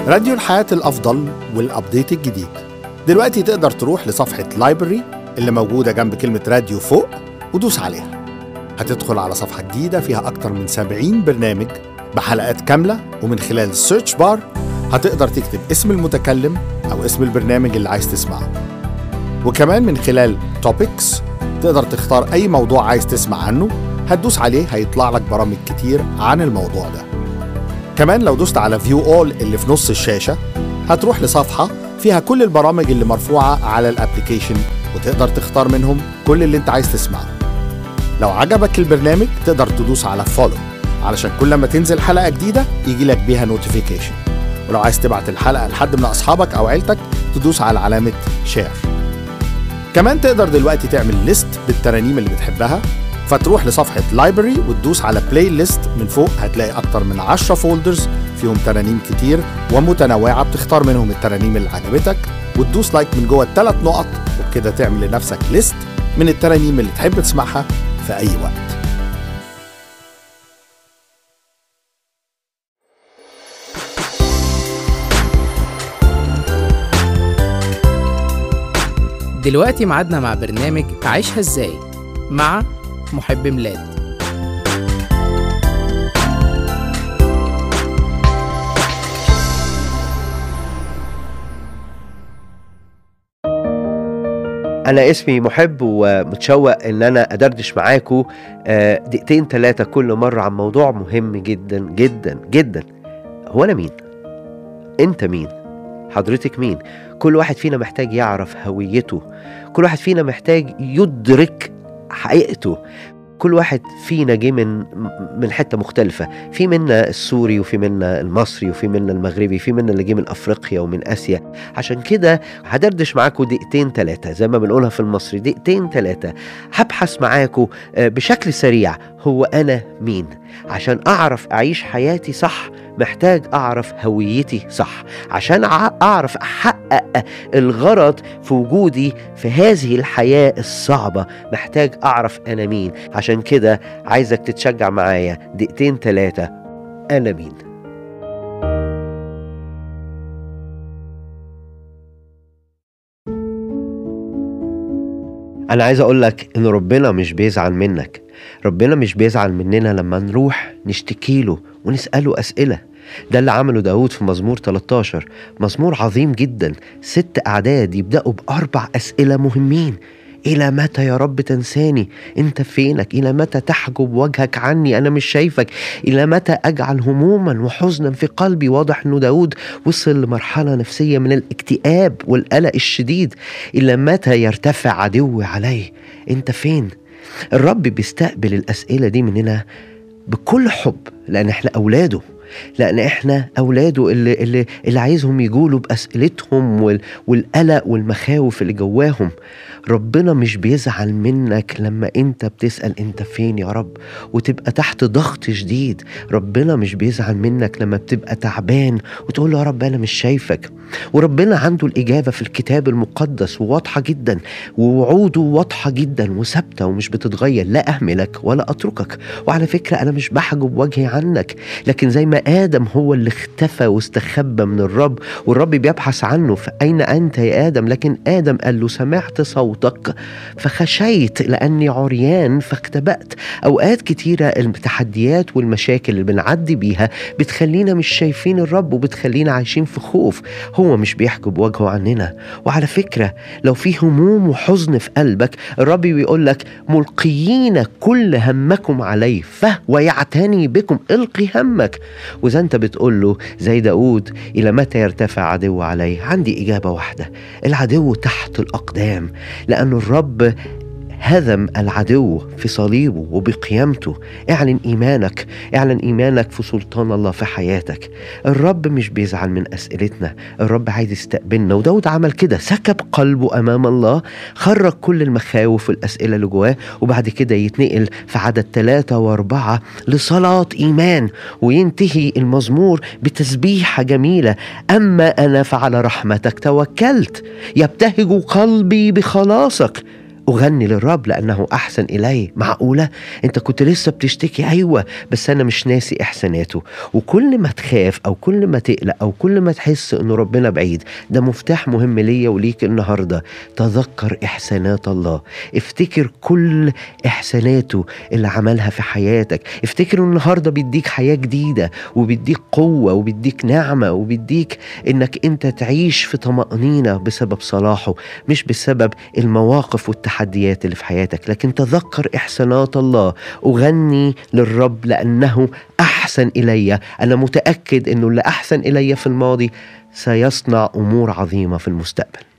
راديو الحياة الأفضل والأبديت الجديد دلوقتي تقدر تروح لصفحة لايبرري اللي موجودة جنب كلمة راديو فوق ودوس عليها هتدخل على صفحة جديدة فيها أكتر من 70 برنامج بحلقات كاملة ومن خلال السيرش بار هتقدر تكتب اسم المتكلم أو اسم البرنامج اللي عايز تسمعه وكمان من خلال توبكس تقدر تختار أي موضوع عايز تسمع عنه هتدوس عليه هيطلع لك برامج كتير عن الموضوع ده كمان لو دوست على فيو اول اللي في نص الشاشة هتروح لصفحة فيها كل البرامج اللي مرفوعة على الابليكيشن وتقدر تختار منهم كل اللي انت عايز تسمعه لو عجبك البرنامج تقدر تدوس على فولو علشان كل ما تنزل حلقة جديدة يجي لك بيها نوتيفيكيشن ولو عايز تبعت الحلقة لحد من أصحابك أو عيلتك تدوس على علامة شير كمان تقدر دلوقتي تعمل ليست بالترانيم اللي بتحبها فتروح لصفحة لايبرري وتدوس على بلاي ليست من فوق هتلاقي أكتر من 10 فولدرز فيهم ترانيم كتير ومتنوعة بتختار منهم الترانيم اللي عجبتك وتدوس لايك من جوه الثلاث نقط وبكده تعمل لنفسك ليست من الترانيم اللي تحب تسمعها في أي وقت دلوقتي ميعادنا مع برنامج عيشها ازاي مع محب ميلاد انا اسمي محب ومتشوق ان انا ادردش معاكم آه، دقيقتين ثلاثه كل مره عن موضوع مهم جدا جدا جدا هو انا مين انت مين حضرتك مين كل واحد فينا محتاج يعرف هويته كل واحد فينا محتاج يدرك حقيقته كل واحد فينا جه من من حته مختلفه في منا السوري وفي منا المصري وفي منا المغربي في منا اللي جه من افريقيا ومن اسيا عشان كده هدردش معاكم دقيقتين ثلاثه زي ما بنقولها في المصري دقيقتين ثلاثه هبحث معاكم آه، بشكل سريع هو انا مين عشان اعرف اعيش حياتي صح محتاج اعرف هويتي صح عشان أع- اعرف احقق الغرض في وجودي في هذه الحياه الصعبه محتاج اعرف انا مين عشان كده عايزك تتشجع معايا دقيقتين ثلاثه انا مين انا عايز اقول لك ان ربنا مش بيزعل منك ربنا مش بيزعل مننا لما نروح نشتكي له ونساله اسئله ده اللي عمله داود في مزمور 13 مزمور عظيم جدا ست أعداد يبدأوا بأربع أسئلة مهمين إلى متى يا رب تنساني أنت فينك إلى متى تحجب وجهك عني أنا مش شايفك إلى متى أجعل هموما وحزنا في قلبي واضح أنه داود وصل لمرحلة نفسية من الاكتئاب والقلق الشديد إلى متى يرتفع عدوي علي أنت فين الرب بيستقبل الأسئلة دي مننا بكل حب لأن احنا أولاده لان احنا اولاده اللي اللي اللي عايزهم يجولوا باسئلتهم وال والقلق والمخاوف اللي جواهم ربنا مش بيزعل منك لما انت بتسال انت فين يا رب وتبقى تحت ضغط شديد ربنا مش بيزعل منك لما بتبقى تعبان وتقول له يا رب انا مش شايفك وربنا عنده الاجابه في الكتاب المقدس وواضحه جدا ووعوده واضحه جدا وثابته ومش بتتغير لا اهملك ولا اتركك وعلى فكره انا مش بحجب وجهي عنك لكن زي ما ادم هو اللي اختفى واستخبى من الرب والرب بيبحث عنه فاين انت يا ادم لكن ادم قال له سمعت صوتك فخشيت لاني عريان فاختبأت اوقات كتيره التحديات والمشاكل اللي بنعدي بيها بتخلينا مش شايفين الرب وبتخلينا عايشين في خوف هو مش بيحجب وجهه عننا وعلى فكره لو في هموم وحزن في قلبك الرب بيقول لك ملقيين كل همكم عليه فهو يعتني بكم القي همك واذا انت بتقول له زي داود الى متى يرتفع عدو علي عندي اجابه واحده العدو تحت الاقدام لان الرب هزم العدو في صليبه وبقيامته اعلن ايمانك اعلن ايمانك في سلطان الله في حياتك الرب مش بيزعل من اسئلتنا الرب عايز يستقبلنا وداود عمل كده سكب قلبه امام الله خرج كل المخاوف والاسئله اللي جواه وبعد كده يتنقل في عدد ثلاثة واربعة لصلاة ايمان وينتهي المزمور بتسبيحة جميلة اما انا فعلى رحمتك توكلت يبتهج قلبي بخلاصك أغني للرب لأنه أحسن إلي معقولة أنت كنت لسه بتشتكي أيوة بس أنا مش ناسي إحساناته وكل ما تخاف أو كل ما تقلق أو كل ما تحس أنه ربنا بعيد ده مفتاح مهم ليا وليك النهاردة تذكر إحسانات الله افتكر كل إحساناته اللي عملها في حياتك افتكر النهاردة بيديك حياة جديدة وبيديك قوة وبيديك نعمة وبيديك إنك أنت تعيش في طمأنينة بسبب صلاحه مش بسبب المواقف والتحديات اللي في حياتك لكن تذكر إحسانات الله أغني للرب لأنه أحسن إلي أنا متأكد أنه اللي أحسن إلي في الماضي سيصنع أمور عظيمة في المستقبل